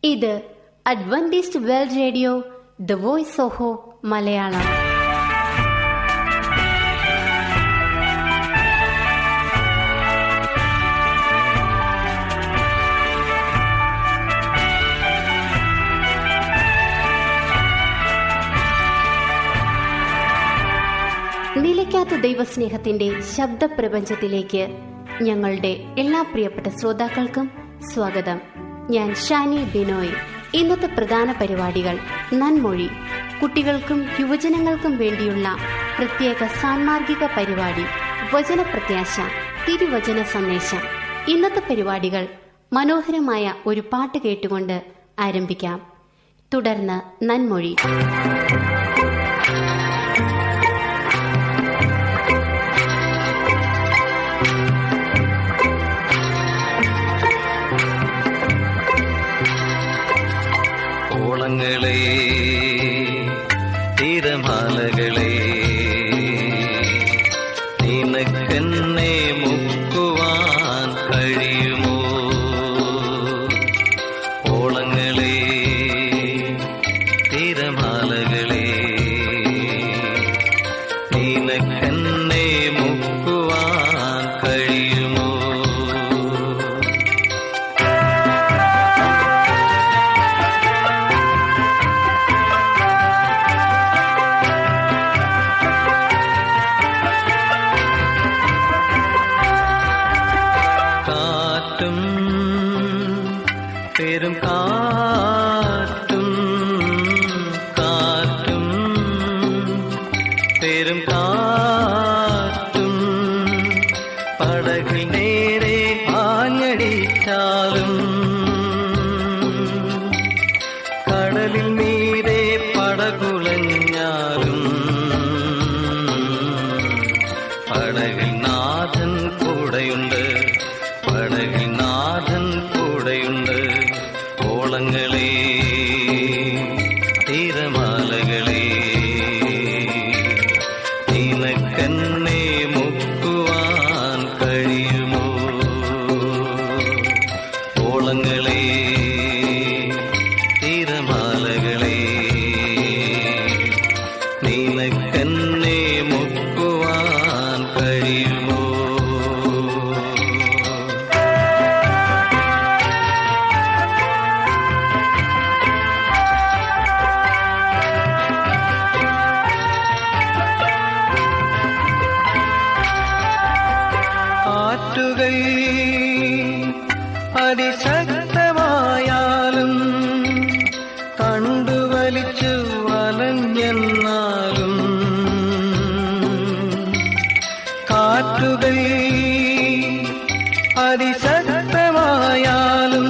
ഇത് Adventist world radio the voice of hope Malayalam നിലയ്ക്കാത്ത ദൈവസ്നേഹത്തിന്റെ ശബ്ദപ്രപഞ്ചത്തിലേക്ക് ഞങ്ങളുടെ എല്ലാ പ്രിയപ്പെട്ട ശ്രോതാക്കൾക്കും സ്വാഗതം ഞാൻ ഷാനി ബിനോയ് ഇന്നത്തെ പ്രധാന പരിപാടികൾ നന്മൊഴി കുട്ടികൾക്കും യുവജനങ്ങൾക്കും വേണ്ടിയുള്ള പ്രത്യേക സാൻമാർഗിക പരിപാടി വചനപ്രത്യാശ തിരുവചന സന്ദേശം ഇന്നത്തെ പരിപാടികൾ മനോഹരമായ ഒരു പാട്ട് കേട്ടുകൊണ്ട് ആരംഭിക്കാം തുടർന്ന് നന്മൊഴി ഓളങ്ങളെ തിരമാലകളെ നിനക്കെന്നെ മുക്കുവാൻ കഴിയുമോ ഓളങ്ങളെ തിരമാലകളെ നിനക്കെന്നെ മുക്കുവാൻ കഴിയുമോ കാറ്റും പെരും കാറ്റും കാറ്റും പെരും കാറ്റും പടകിൽ നേരെ ആഞ്ഞടിച്ചാലും കടലിൽ മീതെ പടകുളഞ്ഞാലും പടകിൽ നാഥൻ കൂടെയുണ്ട് പടകിൽ നാഥൻ കൂടെയുണ്ട് ഓളങ്ങളെ തീരമാലകളെ നിനക്കെന്നെ മുക്കുവാൻ കഴിയുമോ ഓളങ്ങളെ തീരമാലകളെ നിനക്കെന്നെ മുക്കുവാൻ കഴിയുമോ കാറ്റുകൾ അതിശക്തമായാലും കണ്ടുവലിച്ചു വലഞ്ഞെന്നാലും കാറ്റുകൾ അതിശക്തമായാലും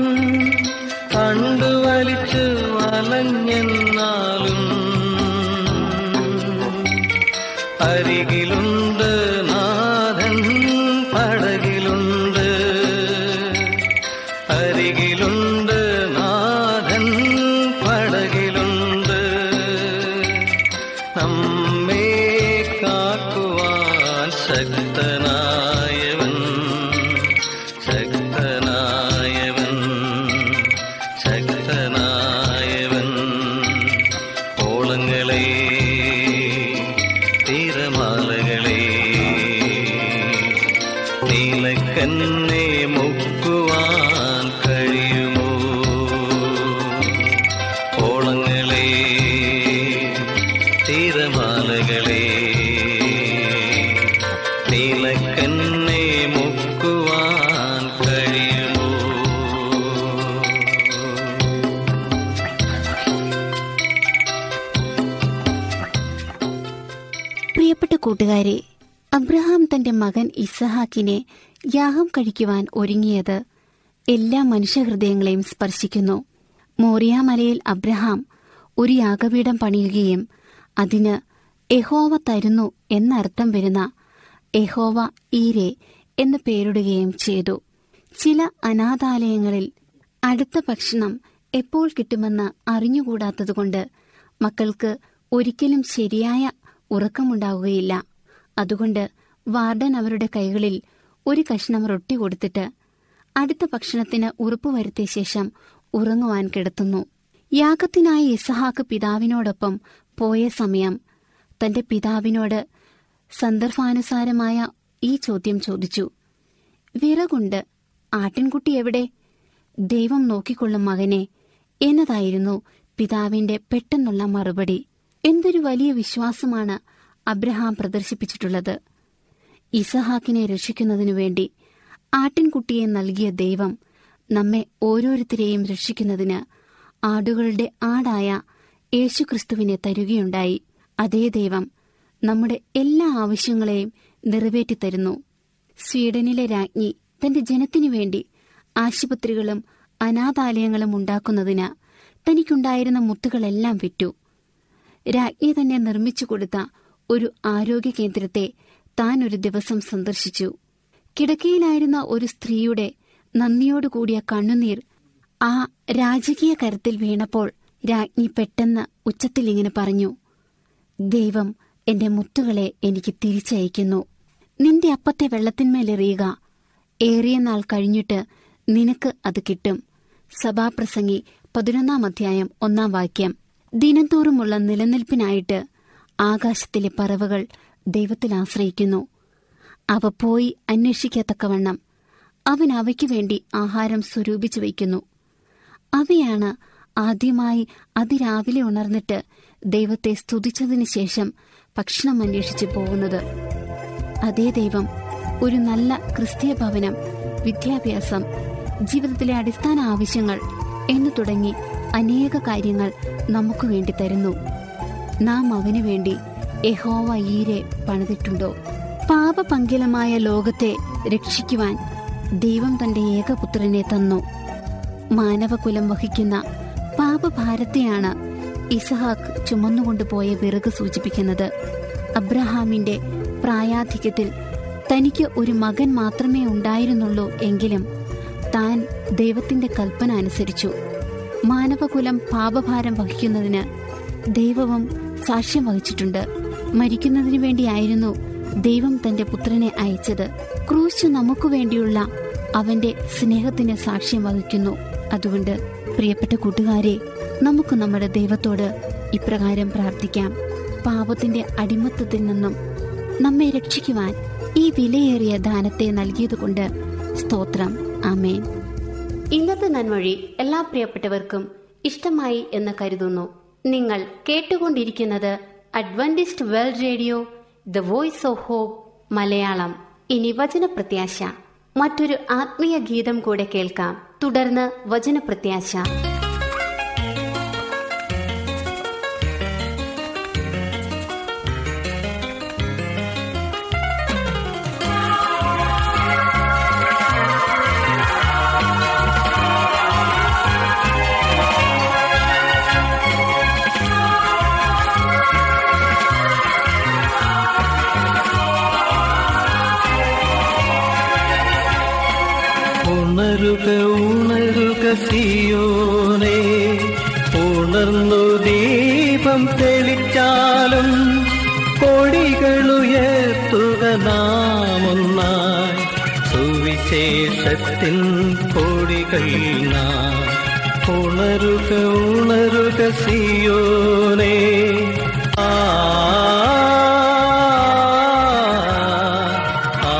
കണ്ടുവലിച്ചു വലഞ്ഞെന്നാലും അരികിലുണ്ട് നാഥൻ പടകിലുണ്ട് അരികിലുണ്ട് നാഥൻ പടകിലുണ്ട് നമ്മെ കാക്കുവാൻ ശക്തനായവൻ ശക്തനായവൻ ശക്തനായവൻ ഓളങ്ങളെ തീരമാലകളെ നീലക്കന്നെ മുക്കുവാൻ കഴിയുമോ ഓളങ്ങളെ തീരമാലകളെ നീലക്കന്നെ മുക്കുവാൻ കഴിയുമോ പ്രിയപ്പെട്ട കൂട്ടുകാരെ അബ്രഹാം തന്റെ മകൻ ഇസഹാക്കിനെ യാഗം കഴിക്കുവാൻ ഒരുങ്ങിയത് എല്ലാ മനുഷ്യഹൃദയങ്ങളെയും സ്പർശിക്കുന്നു മോറിയ മലയിൽ അബ്രഹാം ഒരു യാഗപീഠം പണിയുകയും അതിന് യഹോവ തരുന്നു എന്നർത്ഥം വരുന്ന യഹോവ ഈരെ എന്ന് പേരിടുകയും ചെയ്തു ചില അനാഥാലയങ്ങളിൽ അടുത്ത ഭക്ഷണം എപ്പോൾ കിട്ടുമെന്ന് അറിഞ്ഞുകൂടാത്തതുകൊണ്ട് മക്കൾക്ക് ഒരിക്കലും ശരിയായ ഉറക്കമുണ്ടാവുകയില്ല അതുകൊണ്ട് വാർഡൻ അവരുടെ കൈകളിൽ ഒരു കഷ്ണം റൊട്ടി കൊടുത്തിട്ട് അടുത്ത ഭക്ഷണത്തിന് ഉറപ്പുവരുത്തിയ ശേഷം ഉറങ്ങുവാൻ കിടത്തുന്നു യാഗത്തിനായി ഇസഹാക്ക് പിതാവിനോടൊപ്പം പോയ സമയം തന്റെ പിതാവിനോട് സന്ദർഭാനുസാരമായ ഈ ചോദ്യം ചോദിച്ചു വിറകുണ്ട് ആട്ടിൻകുട്ടി എവിടെ ദൈവം നോക്കിക്കൊള്ളും മകനെ എന്നതായിരുന്നു പിതാവിന്റെ പെട്ടെന്നുള്ള മറുപടി എന്തൊരു വലിയ വിശ്വാസമാണ് അബ്രഹാം പ്രദർശിപ്പിച്ചിട്ടുള്ളത് ഇസഹാക്കിനെ രക്ഷിക്കുന്നതിനു വേണ്ടി ആട്ടിൻകുട്ടിയെ നൽകിയ ദൈവം നമ്മെ ഓരോരുത്തരെയും രക്ഷിക്കുന്നതിന് ആടുകളുടെ ആടായ യേശുക്രിസ്തുവിനെ തരുകയുണ്ടായി അതേ ദൈവം നമ്മുടെ എല്ലാ ആവശ്യങ്ങളെയും നിറവേറ്റിത്തരുന്നു സ്വീഡനിലെ രാജ്ഞി തന്റെ ജനത്തിനു വേണ്ടി ആശുപത്രികളും അനാഥാലയങ്ങളും ഉണ്ടാക്കുന്നതിന് തനിക്കുണ്ടായിരുന്ന മുത്തുകളെല്ലാം വിറ്റു രാജ്ഞി തന്നെ നിർമ്മിച്ചു കൊടുത്ത ഒരു ആരോഗ്യ കേന്ദ്രത്തെ താൻ ഒരു ദിവസം സന്ദർശിച്ചു കിടക്കയിലായിരുന്ന ഒരു സ്ത്രീയുടെ നന്ദിയോടുകൂടിയ കണ്ണുനീർ ആ രാജകീയ കരത്തിൽ വീണപ്പോൾ രാജ്ഞി പെട്ടെന്ന് ഉച്ചത്തിൽ ഇങ്ങനെ പറഞ്ഞു ദൈവം എന്റെ മുത്തുകളെ എനിക്ക് തിരിച്ചയക്കുന്നു നിന്റെ അപ്പത്തെ വെള്ളത്തിന്മേലെറിയുക ഏറിയ നാൾ കഴിഞ്ഞിട്ട് നിനക്ക് അത് കിട്ടും സഭാപ്രസംഗി പതിനൊന്നാം അധ്യായം ഒന്നാം വാക്യം ദിനംതോറുമുള്ള നിലനിൽപ്പിനായിട്ട് ആകാശത്തിലെ പറവകൾ ദൈവത്തിൽ ആശ്രയിക്കുന്നു അവ പോയി അന്വേഷിക്കത്തക്കവണ്ണം അവൻ അവയ്ക്കു വേണ്ടി ആഹാരം സ്വരൂപിച്ചു വയ്ക്കുന്നു അവയാണ് ആദ്യമായി അതിരാവിലെ ഉണർന്നിട്ട് ദൈവത്തെ സ്തുതിച്ചതിനു ശേഷം ഭക്ഷണം അന്വേഷിച്ചു പോകുന്നത് അതേ ദൈവം ഒരു നല്ല ക്രിസ്തീയ ഭവനം വിദ്യാഭ്യാസം ജീവിതത്തിലെ അടിസ്ഥാന ആവശ്യങ്ങൾ എന്നു തുടങ്ങി അനേക കാര്യങ്ങൾ നമുക്ക് വേണ്ടി തരുന്നു നാം അവനു വേണ്ടി യഹോവ ഈരെ പണിതിട്ടുണ്ടോ പാപപങ്കിലമായ ലോകത്തെ രക്ഷിക്കുവാൻ ദൈവം തന്റെ ഏകപുത്രനെ തന്നു മാനവകുലം വഹിക്കുന്ന പാപഭാരത്തെയാണ് ഇസഹാക്ക് ചുമന്നുകൊണ്ടുപോയ വിറക് സൂചിപ്പിക്കുന്നത് അബ്രഹാമിന്റെ പ്രായാധിക്യത്തിൽ തനിക്ക് ഒരു മകൻ മാത്രമേ ഉണ്ടായിരുന്നുള്ളൂ എങ്കിലും താൻ ദൈവത്തിന്റെ കൽപ്പന അനുസരിച്ചു മാനവകുലം പാപഭാരം വഹിക്കുന്നതിന് ദൈവവും സാക്ഷ്യം വഹിച്ചിട്ടുണ്ട് മരിക്കുന്നതിനു വേണ്ടിയായിരുന്നു ദൈവം തന്റെ പുത്രനെ അയച്ചത് ക്രൂശ് നമുക്കു വേണ്ടിയുള്ള അവന്റെ സ്നേഹത്തിന് സാക്ഷ്യം വഹിക്കുന്നു അതുകൊണ്ട് പ്രിയപ്പെട്ട കൂട്ടുകാരെ നമുക്ക് നമ്മുടെ ദൈവത്തോട് ഇപ്രകാരം പ്രാർത്ഥിക്കാം പാപത്തിന്റെ അടിമത്തത്തിൽ നിന്നും നമ്മെ രക്ഷിക്കുവാൻ ഈ വിലയേറിയ ദാനത്തെ നൽകിയതുകൊണ്ട് സ്തോത്രം ആമേൻ ഇന്നത്തെ നന്മൊഴി എല്ലാ പ്രിയപ്പെട്ടവർക്കും ഇഷ്ടമായി എന്ന് കരുതുന്നു നിങ്ങൾ കേട്ടുകൊണ്ടിരിക്കുന്നത് Adventist world radio the voice of hope Malayalam ഇനി വചനപ്രത്യാശ മറ്റൊരു ആത്മീയ ഗീതം കൂടെ കേൾക്കാം തുടർന്ന് വചനപ്രത്യാശ ഉണരുക ഉണരുക സിയോനെ ഉണർന്നു ദീപം തെളിച്ചാലും കൊടികളുയർത്തുക നാമൊന്നായി സുവിശേഷത്തിൻ കൊടികൾ നാം ഉണരുക ഉണരുക സിയോനെ ആ ആ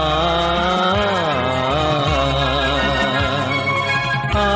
ആ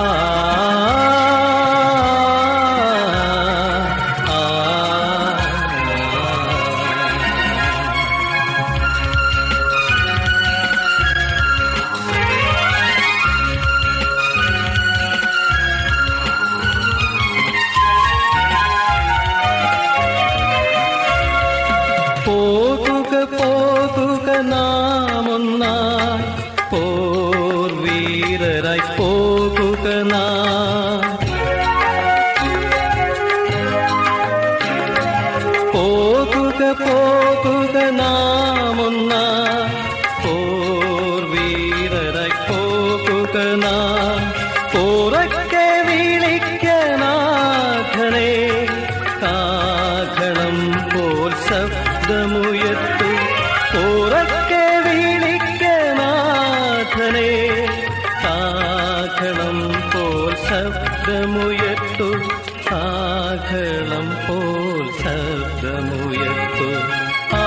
ശബ്ദമുയർത്തു ആഘളം പോൽ ശബ്ദമുയർത്തു ആ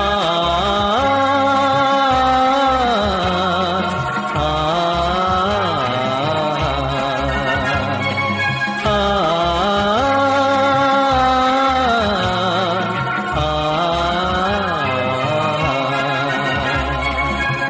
ആ, ആ, ആ.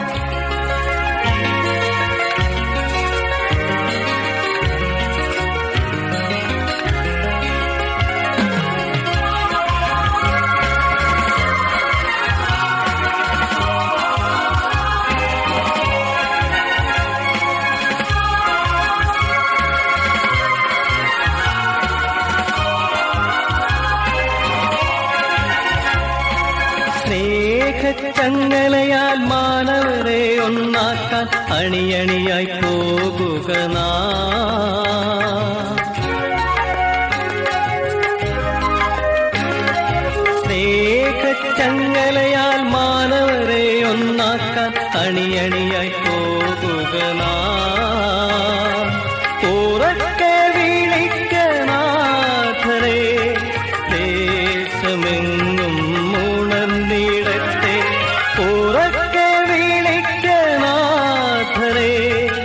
സ്നേഹച്ചങ്ങലയാൽ മാനവരെ ഒന്നാക്കാൻ അണിയണിയായി പോകുക നാം. സ്നേഹച്ചങ്ങലയാൽ മാനവരെ ഒന്നാക്കാൻ അണിയണിയായി പോകുക നാം. ഉറക്കെ വിളിക്കനാഥരെ ദേശമെങ്ങും ഉണർന്നിടത്തെ ഉറക്കെ വിളിക്കനാഥരെ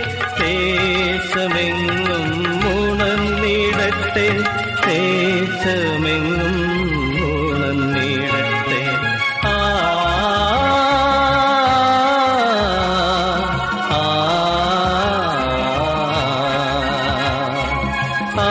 ദേശമെങ്ങും ഉണർന്നിടത്തെ ദേശമെങ്ങും ഉണർന്നിടത്തെ ആ ആ ആ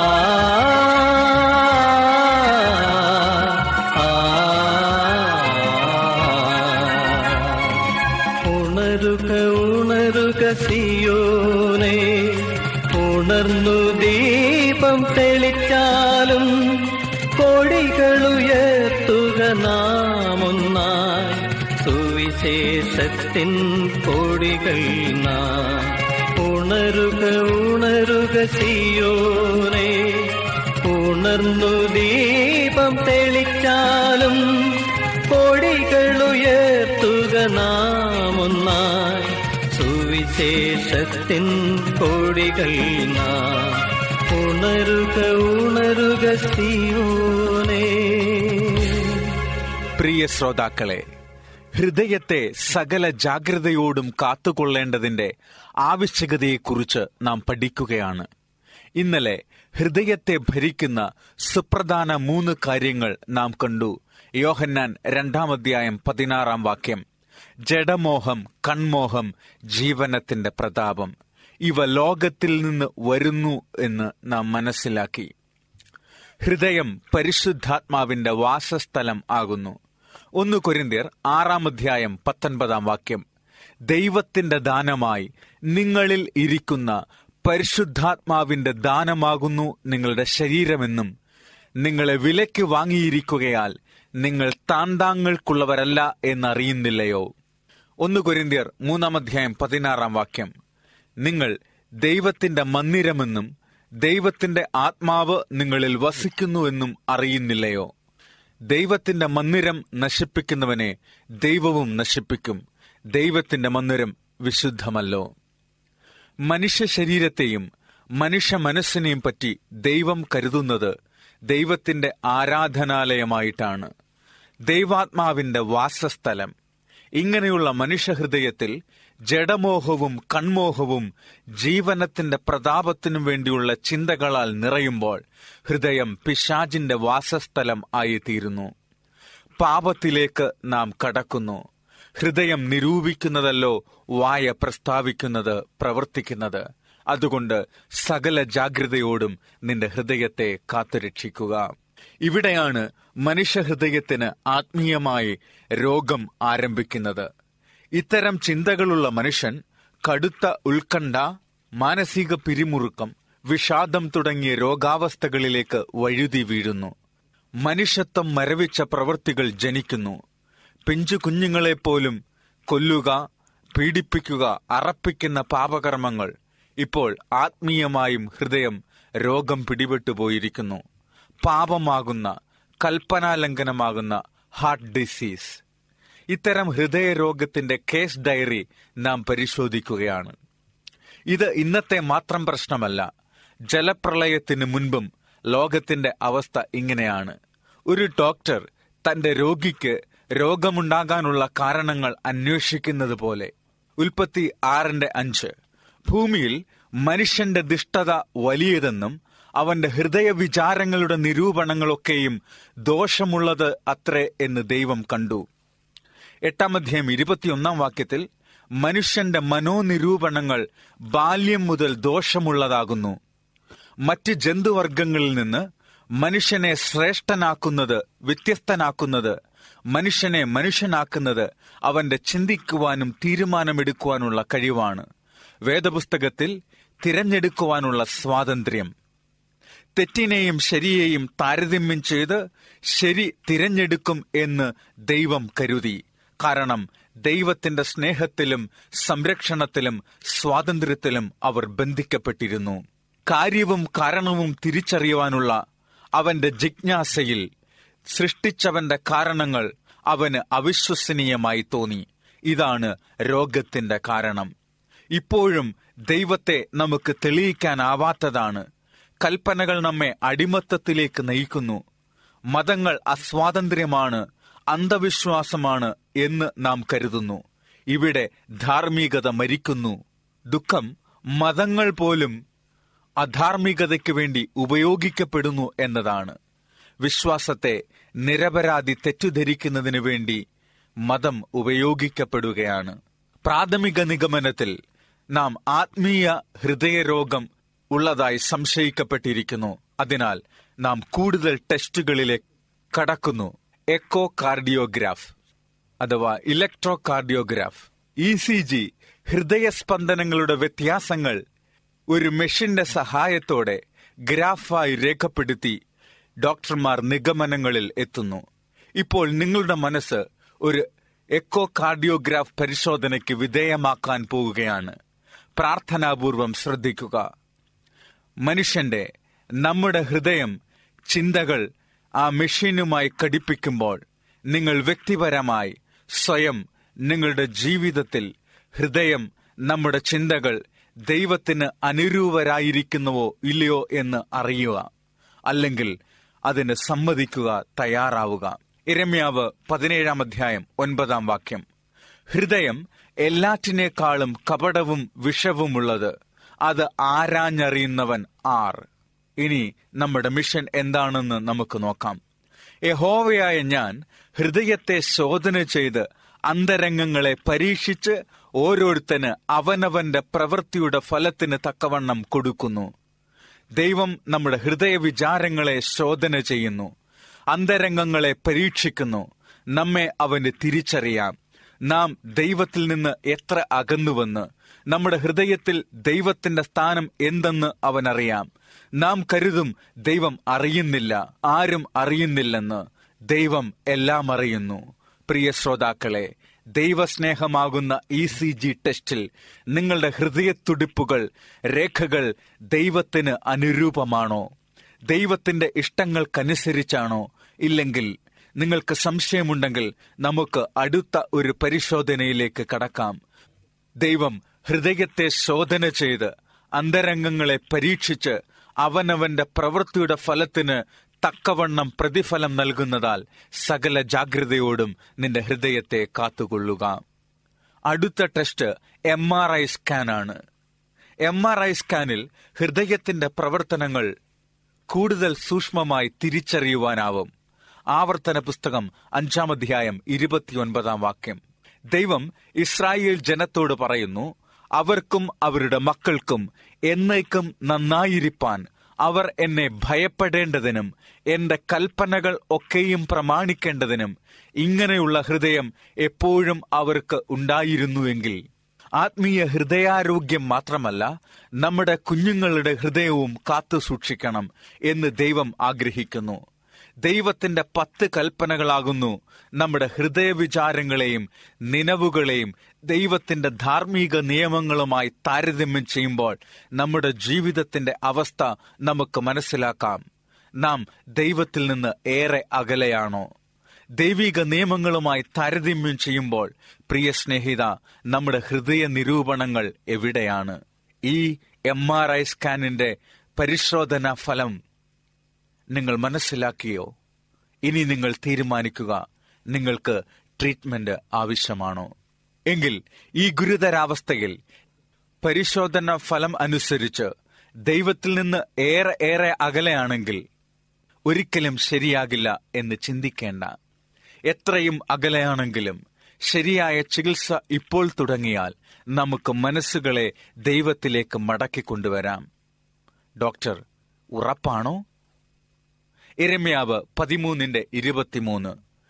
ഉണരുക ഉണരുക സിയോനെ ഉണർന്നു ദീപം തെളിച്ചാലും കൊടികളുയർത്തുക നാമൊന്നായി സുവിശേഷത്തിൻ കൊടികൾ നാം ഉണരുക ഉണരുക സിയോനെ ഉണർന്നു ദീപം തെളിച്ചാലും കൊടികളുയർത്തുക നാമൊന്നായി സുവിശേഷത്തിൻ കൊടികൾ നാം ഉണരുക ഉണരുക സിയോനെ പ്രിയ ശ്രോതാക്കളെ ഹൃദയത്തെ സകല ജാഗ്രതയോടും കാത്തുകൊള്ളേണ്ടതിന്റെ ആവശ്യകതയെക്കുറിച്ച് നാം പഠിക്കുകയാണ് ഇന്നലെ ഹൃദയത്തെ ഭരിക്കുന്ന സുപ്രധാന മൂന്ന് കാര്യങ്ങൾ നാം കണ്ടു യോഹന്നാൻ രണ്ടാം അധ്യായം പതിനാറാം വാക്യം ജഡമോഹം കൺമോഹം ജീവനത്തിന്റെ പ്രതാപം ഇവ ലോകത്തിൽ നിന്ന് വരുന്നു എന്ന് നാം മനസ്സിലാക്കി ഹൃദയം പരിശുദ്ധാത്മാവിന്റെ വാസസ്ഥലം ആകുന്നു ഒന്ന് കൊരിന്തിയർ ആറാം അധ്യായം പത്തൊൻപതാം വാക്യം ദൈവത്തിന്റെ ദാനമായി നിങ്ങളിൽ ഇരിക്കുന്ന പരിശുദ്ധാത്മാവിന്റെ ദാനമാകുന്നു നിങ്ങളുടെ ശരീരമെന്നും നിങ്ങളെ വിലയ്ക്ക് വാങ്ങിയിരിക്കുകയാൽ നിങ്ങൾ താന്താങ്ങൾക്കുള്ളവരല്ല എന്നറിയുന്നില്ലയോ ഒന്ന് കൊരിന്തിയർ മൂന്നാം അധ്യായം പതിനാറാം വാക്യം നിങ്ങൾ ദൈവത്തിന്റെ മന്ദിരമെന്നും ദൈവത്തിന്റെ ആത്മാവ് നിങ്ങളിൽ വസിക്കുന്നുവെന്നും അറിയുന്നില്ലയോ ദൈവത്തിന്റെ മന്ദിരം നശിപ്പിക്കുന്നവനെ ദൈവവും നശിപ്പിക്കും ദൈവത്തിന്റെ മന്ദിരം വിശുദ്ധമല്ലോ മനുഷ്യ ശരീരത്തെയും മനുഷ്യ മനസ്സിനെയും പറ്റി ദൈവം കരുതുന്നത് ദൈവത്തിന്റെ ആരാധനാലയമായിട്ടാണ് ദൈവാത്മാവിന്റെ വാസസ്ഥലം ഇങ്ങനെയുള്ള മനുഷ്യഹൃദയത്തിൽ ജഡമോഹവും കൺമോഹവും ജീവനത്തിന്റെ പ്രതാപത്തിനും വേണ്ടിയുള്ള ചിന്തകളാൽ നിറയുമ്പോൾ ഹൃദയം പിശാജിന്റെ വാസസ്ഥലം ആയിത്തീരുന്നു പാപത്തിലേക്ക് നാം കടക്കുന്നു ഹൃദയം നിരൂപിക്കുന്നതല്ലോ വായ പ്രസ്താവിക്കുന്നത് പ്രവർത്തിക്കുന്നത് അതുകൊണ്ട് സകല ജാഗ്രതയോടും നിന്റെ ഹൃദയത്തെ കാത്തുരക്ഷിക്കുക ഇവിടെയാണ് മനുഷ്യഹൃദയത്തിന് ആത്മീയമായി രോഗം ആരംഭിക്കുന്നത് ഇത്തരം ചിന്തകളുള്ള മനുഷ്യൻ കടുത്ത ഉത്കണ്ഠ മാനസിക പിരിമുറുക്കം വിഷാദം തുടങ്ങിയ രോഗാവസ്ഥകളിലേക്ക് വഴുതി വീഴുന്നു മനുഷ്യത്വം മരവിച്ച പ്രവൃത്തികൾ ജനിക്കുന്നു പിഞ്ചു കുഞ്ഞുങ്ങളെപ്പോലും കൊല്ലുക പീഡിപ്പിക്കുക അറപ്പിക്കുന്ന പാപകർമ്മങ്ങൾ ഇപ്പോൾ ആത്മീയമായും ഹൃദയം രോഗം പിടിപെട്ടുപോയിരിക്കുന്നു പാപമാകുന്ന കൽപ്പനാലംഘനമാകുന്ന ഹാർട്ട് ഡിസീസ് ഇത്തരം ഹൃദയരോഗത്തിന്റെ കേസ് ഡയറി നാം പരിശോധിക്കുകയാണ് ഇത് ഇന്നത്തെ മാത്രം പ്രശ്നമല്ല ജലപ്രളയത്തിന് മുൻപും ലോകത്തിന്റെ അവസ്ഥ ഇങ്ങനെയാണ് ഒരു ഡോക്ടർ തന്റെ രോഗിക്ക് രോഗമുണ്ടാകാനുള്ള കാരണങ്ങൾ അന്വേഷിക്കുന്നത് പോലെ ഉൽപ്പത്തി ആറിന്റെ അഞ്ച് ഭൂമിയിൽ മനുഷ്യന്റെ ദുഷ്ടത വലിയതെന്നും അവന്റെ ഹൃദയ വിചാരങ്ങളുടെ നിരൂപണങ്ങളൊക്കെയും ദോഷമുള്ളത് അത്രേ എന്ന് ദൈവം കണ്ടു എട്ടാം അധ്യായം ഇരുപത്തിയൊന്നാം വാക്യത്തിൽ മനുഷ്യന്റെ മനോനിരൂപണങ്ങൾ ബാല്യം മുതൽ ദോഷമുള്ളതാകുന്നു മറ്റ് ജന്തുവർഗങ്ങളിൽ നിന്ന് മനുഷ്യനെ ശ്രേഷ്ഠനാക്കുന്നത് വ്യത്യസ്തനാക്കുന്നത് മനുഷ്യനെ മനുഷ്യനാക്കുന്നത് അവന്റെ ചിന്തിക്കുവാനും തീരുമാനമെടുക്കുവാനുള്ള കഴിവാണ് വേദപുസ്തകത്തിൽ തിരഞ്ഞെടുക്കുവാനുള്ള സ്വാതന്ത്ര്യം തെറ്റിനെയും ശരിയെയും താരതമ്യം ചെയ്ത് ശരി തിരഞ്ഞെടുക്കും എന്ന് ദൈവം കരുതി കാരണം ദൈവത്തിന്റെ സ്നേഹത്തിലും സംരക്ഷണത്തിലും സ്വാതന്ത്ര്യത്തിലും അവർ ബന്ധിക്കപ്പെട്ടിരുന്നു കാര്യവും കാരണവും തിരിച്ചറിയുവാനുള്ള അവന്റെ ജിജ്ഞാസയിൽ സൃഷ്ടിച്ചവന്റെ കാരണങ്ങൾ അവന് അവിശ്വസനീയമായി തോന്നി ഇതാണ് രോഗത്തിന്റെ കാരണം ഇപ്പോഴും ദൈവത്തെ നമുക്ക് തെളിയിക്കാനാവാത്തതാണ് കൽപ്പനകൾ നമ്മെ അടിമത്തത്തിലേക്ക് നയിക്കുന്നു മതങ്ങൾ അസ്വാതന്ത്ര്യമാണ് അന്ധവിശ്വാസമാണ് എന്ന് നാം കരുതുന്നു ഇവിടെ ധാർമ്മികത മരിക്കുന്നു ദുഃഖം മതങ്ങൾ പോലും അധാർമികതയ്ക്ക് വേണ്ടി ഉപയോഗിക്കപ്പെടുന്നു എന്നതാണ് വിശ്വാസത്തെ നിരപരാധി തെറ്റിദ്ധരിക്കുന്നതിനു വേണ്ടി മതം ഉപയോഗിക്കപ്പെടുകയാണ് പ്രാഥമിക നിഗമനത്തിൽ നാം ആത്മീയ ഹൃദയരോഗം ഉള്ളതായി സംശയിക്കപ്പെട്ടിരിക്കുന്നു അതിനാൽ നാം കൂടുതൽ ടെസ്റ്റുകളിലേക്ക് കടക്കുന്നു എക്കോ കാർഡിയോഗ്രാഫ് അഥവാ electro cardiograph E C G ഹൃദയസ്പന്ദനങ്ങളുടെ വ്യത്യാസങ്ങൾ ഒരു മെഷീന്റെ സഹായത്തോടെ ഗ്രാഫായി രേഖപ്പെടുത്തി ഡോക്ടർമാർ നിഗമനങ്ങളിൽ എത്തുന്നു ഇപ്പോൾ നിങ്ങളുടെ മനസ്സ് ഒരു എക്കോ കാർഡിയോഗ്രാഫ് പരിശോധനയ്ക്ക് വിധേയമാക്കാൻ പോവുകയാണ് പ്രാർത്ഥനാപൂർവം ശ്രദ്ധിക്കുക മനുഷ്യന്റെ നമ്മുടെ ഹൃദയം ചിന്തകൾ ആ മെഷീനുമായി ഘടിപ്പിക്കുമ്പോൾ നിങ്ങൾ വ്യക്തിപരമായി സ്വയം നിങ്ങളുടെ ജീവിതത്തിൽ ഹൃദയം നമ്മുടെ ചിന്തകൾ ദൈവത്തിന് അനുരൂപരായിരിക്കുന്നുവോ ഇല്ലയോ എന്ന് അറിയുക അല്ലെങ്കിൽ അതിന് സമ്മതിക്കുക തയ്യാറാവുക ഇരമ്യാവ് പതിനേഴാം അധ്യായം ഒൻപതാം വാക്യം ഹൃദയം എല്ലാറ്റിനേക്കാളും കപടവും വിഷവുമുള്ളത് അത് ആരാഞ്ഞറിയുന്നവൻ ആർ ഇനി നമ്മുടെ മിഷൻ എന്താണെന്ന് നമുക്ക് നോക്കാം യഹോവയായ ഞാൻ ഹൃദയത്തെ ശോധന ചെയ്ത് അന്തരംഗങ്ങളെ പരീക്ഷിച്ച് ഓരോരുത്തന് അവനവന്റെ പ്രവൃത്തിയുടെ ഫലത്തിന് തക്കവണ്ണം കൊടുക്കുന്നു ദൈവം നമ്മുടെ ഹൃദയ വിചാരങ്ങളെ ശോധന ചെയ്യുന്നു അന്തരംഗങ്ങളെ പരീക്ഷിക്കുന്നു നമ്മെ അവന് തിരിച്ചറിയാം നാം ദൈവത്തിൽ നിന്ന് എത്ര അകന്നുവെന്ന് നമ്മുടെ ഹൃദയത്തിൽ ദൈവത്തിന്റെ സ്ഥാനം എന്തെന്ന് അവനറിയാം നാം കരുതും ദൈവം അറിയുന്നില്ല ആരും അറിയുന്നില്ലെന്ന് ദൈവം എല്ലാം അറിയുന്നു പ്രിയ ശ്രോതാക്കളെ ദൈവസ്നേഹമാകുന്ന ഇ സി ജി ടെസ്റ്റിൽ നിങ്ങളുടെ ഹൃദയത്തുടിപ്പുകൾ രേഖകൾ ദൈവത്തിന് അനുരൂപമാണോ ദൈവത്തിന്റെ ഇഷ്ടങ്ങൾക്കനുസരിച്ചാണോ ഇല്ലെങ്കിൽ നിങ്ങൾക്ക് സംശയമുണ്ടെങ്കിൽ നമുക്ക് അടുത്ത ഒരു പരിശോധനയിലേക്ക് കടക്കാം ദൈവം ഹൃദയത്തെ ശോധന ചെയ്ത് അന്തരംഗങ്ങളെ പരീക്ഷിച്ച് അവനവന്റെ പ്രവൃത്തിയുടെ ഫലത്തിന് തക്കവണ്ണം പ്രതിഫലം നൽകുന്നതാൽ സകല ജാഗ്രതയോടും നിന്റെ ഹൃദയത്തെ കാത്തുകൊള്ളുക അടുത്ത ടെസ്റ്റ് എം ആർ ഐ സ്കാനാണ് എം ആർ ഐ സ്കാനിൽ ഹൃദയത്തിന്റെ പ്രവർത്തനങ്ങൾ കൂടുതൽ സൂക്ഷ്മമായി തിരിച്ചറിയുവാനാവും ആവർത്തന പുസ്തകം അഞ്ചാം അധ്യായം ഇരുപത്തിയൊൻപതാം വാക്യം ദൈവം ഇസ്രായേൽ ജനത്തോട് പറയുന്നു അവർക്കും അവരുടെ മക്കൾക്കും എന്നേക്കും നന്നായിരിപ്പാൻ അവർ എന്നെ ഭയപ്പെടേണ്ടതിനും എന്റെ കൽപ്പനകൾ ഒക്കെയും പ്രമാണിക്കേണ്ടതിനും ഇങ്ങനെയുള്ള ഹൃദയം എപ്പോഴും അവർക്ക് ഉണ്ടായിരുന്നുവെങ്കിൽ ആത്മീയ ഹൃദയാരോഗ്യം മാത്രമല്ല നമ്മുടെ കുഞ്ഞുങ്ങളുടെ ഹൃദയവും കാത്തു സൂക്ഷിക്കണം എന്ന് ദൈവം ആഗ്രഹിക്കുന്നു ദൈവത്തിന്റെ പത്ത് കൽപ്പനകളാകുന്നു നമ്മുടെ ഹൃദയവിചാരങ്ങളെയും നിലവുകളെയും ദൈവത്തിന്റെ ധാർമ്മിക നിയമങ്ങളുമായി താരതമ്യം ചെയ്യുമ്പോൾ നമ്മുടെ ജീവിതത്തിന്റെ അവസ്ഥ നമുക്ക് മനസ്സിലാക്കാം നാം ദൈവത്തിൽ നിന്ന് ഏറെ അകലെയാണോ ദൈവിക നിയമങ്ങളുമായി താരതമ്യം ചെയ്യുമ്പോൾ പ്രിയ സ്നേഹിത നമ്മുടെ ഹൃദയ നിരൂപണങ്ങൾ എവിടെയാണ് ഈ എം ആർ ഐ സ്കാനിന്റെ പരിശോധന ഫലം നിങ്ങൾ മനസ്സിലാക്കിയോ ഇനി നിങ്ങൾ തീരുമാനിക്കുക നിങ്ങൾക്ക് ട്രീറ്റ്മെന്റ് ആവശ്യമാണോ എങ്കിൽ ഈ ഗുരുതരാവസ്ഥയിൽ പരിശോധന ഫലം അനുസരിച്ച് ദൈവത്തിൽ നിന്ന് ഏറെ ഏറെ അകലെയാണെങ്കിൽ ഒരിക്കലും ശരിയാകില്ല എന്ന് ചിന്തിക്കേണ്ട എത്രയും അകലെയാണെങ്കിലും ശരിയായ ചികിത്സ ഇപ്പോൾ തുടങ്ങിയാൽ നമുക്ക് മനസ്സുകളെ ദൈവത്തിലേക്ക് മടക്കിക്കൊണ്ടുവരാം ഡോക്ടർ ഉറപ്പാണോ ഇരമ്യാവ് പതിമൂന്നിന്റെ ഇരുപത്തിമൂന്ന്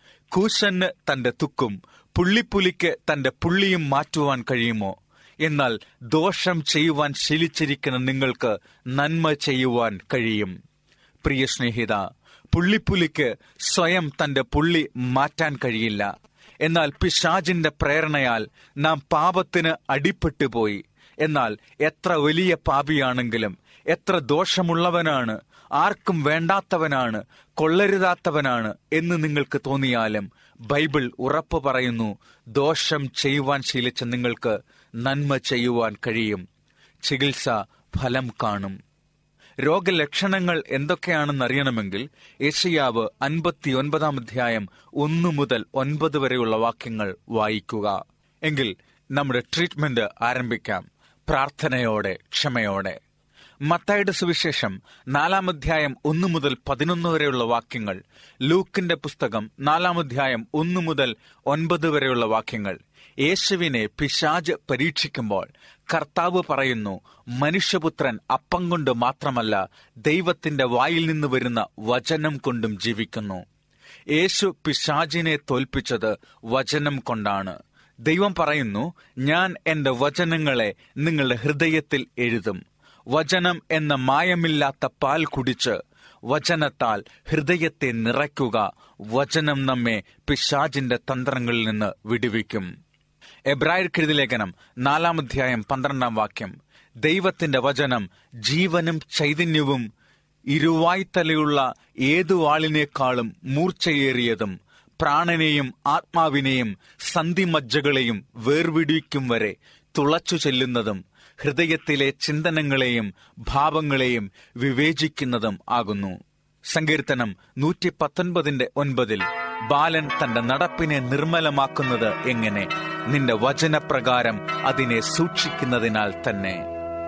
കൂശന് തന്റെ തുക്കും പുള്ളിപ്പുലിക്ക് തന്റെ പുള്ളിയും മാറ്റുവാൻ കഴിയുമോ എന്നാൽ ദോഷം ചെയ്യുവാൻ ശീലിച്ചിരിക്കുന്ന നിങ്ങൾക്ക് നന്മ ചെയ്യുവാൻ കഴിയും പ്രിയ സ്നേഹിത പുള്ളിപ്പുലിക്ക് സ്വയം തന്റെ പുള്ളി മാറ്റാൻ കഴിയില്ല എന്നാൽ പിശാജിന്റെ പ്രേരണയാൽ നാം പാപത്തിന് അടിപ്പെട്ടുപോയി എന്നാൽ എത്ര വലിയ പാപിയാണെങ്കിലും എത്ര ദോഷമുള്ളവനാണ് ആർക്കും വേണ്ടാത്തവനാണ് കൊള്ളരുതാത്തവനാണ് എന്ന് നിങ്ങൾക്ക് തോന്നിയാലും ബൈബിൾ ഉറപ്പു പറയുന്നു ദോഷം ചെയ്യുവാൻ ശീലിച്ച നിങ്ങൾക്ക് നന്മ ചെയ്യുവാൻ കഴിയും ചികിത്സ ഫലം കാണും രോഗലക്ഷണങ്ങൾ എന്തൊക്കെയാണെന്ന് അറിയണമെങ്കിൽ യേശയാവ് അൻപത്തിയൊൻപതാം അധ്യായം ഒന്നു മുതൽ ഒൻപത് വരെയുള്ള വാക്യങ്ങൾ വായിക്കുക എങ്കിൽ നമ്മുടെ ട്രീറ്റ്മെന്റ് ആരംഭിക്കാം പ്രാർത്ഥനയോടെ ക്ഷമയോടെ മത്തായുടെ സുവിശേഷം നാലാം അധ്യായം ഒന്നു മുതൽ പതിനൊന്ന് വരെയുള്ള വാക്യങ്ങൾ ലൂക്കിന്റെ പുസ്തകം നാലാം അധ്യായം ഒന്നു മുതൽ ഒൻപത് വരെയുള്ള വാക്യങ്ങൾ യേശുവിനെ പിശാജ് പരീക്ഷിക്കുമ്പോൾ കർത്താവ് പറയുന്നു മനുഷ്യപുത്രൻ അപ്പം കൊണ്ട് മാത്രമല്ല ദൈവത്തിന്റെ വായിൽ നിന്ന് വരുന്ന വചനം കൊണ്ടും ജീവിക്കുന്നു യേശു പിശാജിനെ തോൽപ്പിച്ചത് വചനം കൊണ്ടാണ് ദൈവം പറയുന്നു ഞാൻ എന്റെ വചനങ്ങളെ നിങ്ങളുടെ ഹൃദയത്തിൽ എഴുതും വചനം എന്ന മായമില്ലാത്ത പാൽ കുടിച്ച് വചനത്താൽ ഹൃദയത്തെ നിറയ്ക്കുക വചനം നമ്മെ പിശാജിന്റെ തന്ത്രങ്ങളിൽ നിന്ന് വിടുവിക്കും എബ്രായർക്കെഴുതി ലേഖനം നാലാം അധ്യായം പന്ത്രണ്ടാം വാക്യം ദൈവത്തിന്റെ വചനം ജീവനും ചൈതന്യവും ഇരുവായ്ത്തലയുള്ള ഏതു വാളിനേക്കാളും മൂർച്ചയേറിയതും പ്രാണനെയും ആത്മാവിനെയും സന്ധിമജ്ജകളെയും വേർവിടിക്കും വരെ തുളച്ചു ചെല്ലുന്നതും ഹൃദയത്തിലെ ചിന്തനങ്ങളെയും ഭാവങ്ങളെയും വിവേചിക്കുന്നതും ആകുന്നു സങ്കീർത്തനം നൂറ്റി പത്തൊൻപതിന്റെ ഒൻപതിൽ ബാലൻ തന്റെ നടപ്പിനെ നിർമ്മലമാക്കുന്നത് എങ്ങനെ നിന്റെ വചനപ്രകാരം അതിനെ സൂക്ഷിക്കുന്നതിനാൽ തന്നെ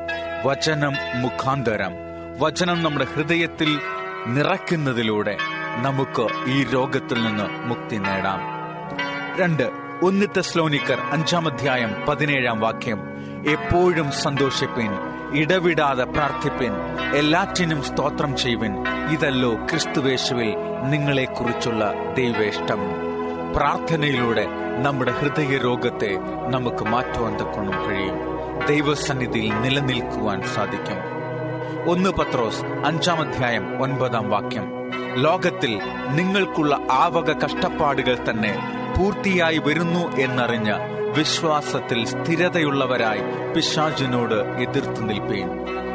വചനം മുഖാന്തരം വചനം നമ്മുടെ ഹൃദയത്തിൽ നിറയ്ക്കുന്നതിലൂടെ നമുക്ക് ഈ രോഗത്തിൽ നിന്ന് മുക്തി നേടാം രണ്ട് ഒന്നിത്തെ സ്ലോനിക്കർ അഞ്ചാം അധ്യായം പതിനേഴാം വാക്യം എപ്പോഴും സന്തോഷിപ്പിൻ ഇടവിടാതെ പ്രാർത്ഥിപ്പിൻ എല്ലാറ്റിനും സ്തോത്രം ചെയ്യുവിൻ ഇതല്ലോ ക്രിസ്തുവേശുവിൽ നിങ്ങളെക്കുറിച്ചുള്ള ദൈവേഷ്ടം പ്രാർത്ഥനയിലൂടെ നമ്മുടെ ഹൃദയ രോഗത്തെ നമുക്ക് മാറ്റുവാൻ തക്കണം കഴിയും ദൈവസന്നിധിയിൽ നിലനിൽക്കുവാൻ സാധിക്കും ഒന്ന് പത്രോസ് അഞ്ചാം അധ്യായം ഒൻപതാം വാക്യം ലോകത്തിൽ നിങ്ങൾക്കുള്ള ആവക കഷ്ടപ്പാടുകൾ തന്നെ പൂർത്തിയായി വരുന്നു എന്നറിഞ്ഞ വിശ്വാസത്തിൽ സ്ഥിരതയുള്ളവരായി പിശാചിനോട് എതിർത്തു നിൽപ്പീൻ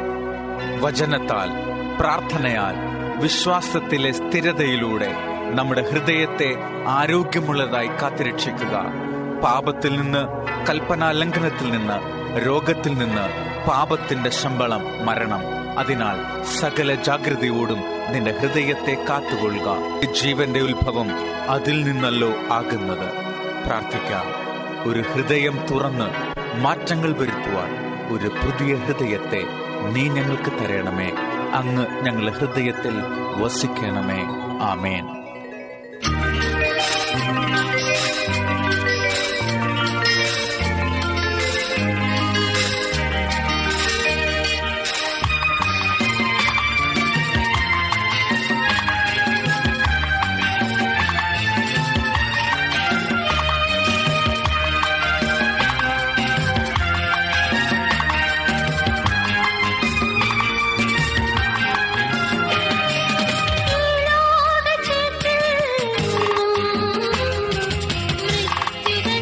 വചനത്താൽ പ്രാർത്ഥനയാൽ വിശ്വാസത്തിലെ സ്ഥിരതയിലൂടെ നമ്മുടെ ഹൃദയത്തെ ആരോഗ്യമുള്ളതായി കാത്തിരക്ഷിക്കുക പാപത്തിൽ നിന്ന് കൽപ്പനാലംഘനത്തിൽ നിന്ന് രോഗത്തിൽ നിന്ന് പാപത്തിന്റെ ശമ്പളം മരണം അതിനാൽ സകല ജാഗ്രതയോടും നിന്റെ ഹൃദയത്തെ കാത്തുകൊള്ളുക ജീവന്റെ ഉത്ഭവം അതിൽ നിന്നല്ലോ ആകുന്നത് പ്രാർത്ഥിക്കാം ഒരു ഹൃദയം തുറന്ന് മാറ്റങ്ങൾ വരുത്തുവാൻ ഒരു പുതിയ ഹൃദയത്തെ നീ ഞങ്ങൾക്ക് തരണമേ അങ്ങ് ഞങ്ങളുടെ ഹൃദയത്തിൽ വസിക്കണമേ ആമേൻ ലോകചേതനം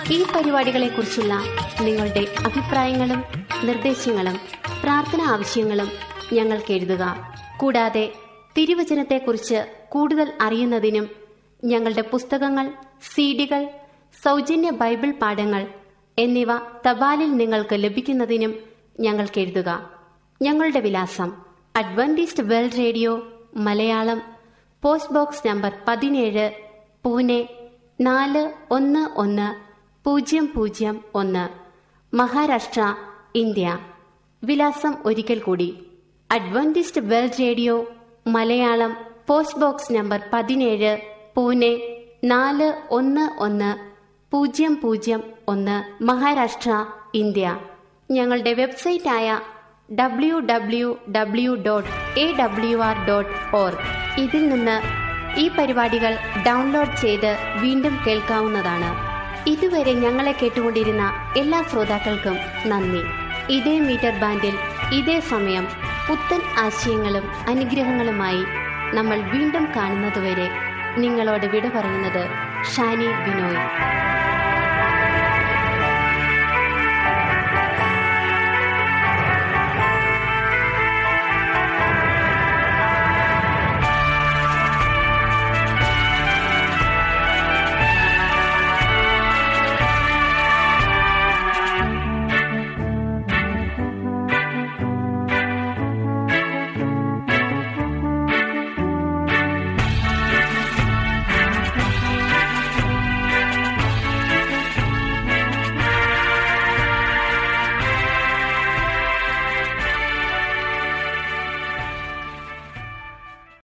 ഈ പരിപാടികളെക്കുറിച്ചുള്ള നിങ്ങളുടെ അഭിപ്രായങ്ങളും നിർദ്ദേശങ്ങളും പ്രാർത്ഥന ആവശ്യങ്ങളും ഞങ്ങൾക്ക് എഴുതുക കൂടാതെ തിരുവചനത്തെക്കുറിച്ച് കൂടുതൽ അറിയുന്നതിനും ഞങ്ങളുടെ പുസ്തകങ്ങൾ സീഡികൾ സൗജന്യ ബൈബിൾ പാഠങ്ങൾ എന്നിവ തപാലിൽ നിങ്ങൾക്ക് ലഭിക്കുന്നതിനും ഞങ്ങൾക്ക് എഴുതുക ഞങ്ങളുടെ വിലാസം Adventist world radio Malayalam post box number പതിനേഴ് പൂനെ നാല് ഒന്ന് ഒന്ന് പൂജ്യം പൂജ്യം ഒന്ന് മഹാരാഷ്ട്ര ഇന്ത്യ വിലാസം ഒരിക്കൽ കൂടി Adventist world radio Malayalam post box number പതിനേഴ് പൂനെ നാല് ഒന്ന് ഒന്ന് പൂജ്യം പൂജ്യം ഒന്ന് മഹാരാഷ്ട്ര ഇന്ത്യ ഞങ്ങളുടെ വെബ്സൈറ്റായ W W W dot A W R dot org ഇതിൽ നിന്ന് ഈ പരിപാടികൾ ഡൗൺലോഡ് ചെയ്ത് വീണ്ടും കേൾക്കാവുന്നതാണ് ഇതുവരെ ഞങ്ങളെ കേട്ടുകൊണ്ടിരുന്ന എല്ലാ ശ്രോതാക്കൾക്കും നന്ദി ഇതേ മീറ്റർ ബാൻഡിൽ ഇതേ സമയം പുത്തൻ ആശയങ്ങളും അനുഗ്രഹങ്ങളുമായി നമ്മൾ വീണ്ടും കാണുന്നതുവരെ നിങ്ങളോട് വിട പറയുന്നത് ഷാനി ബിനോയ്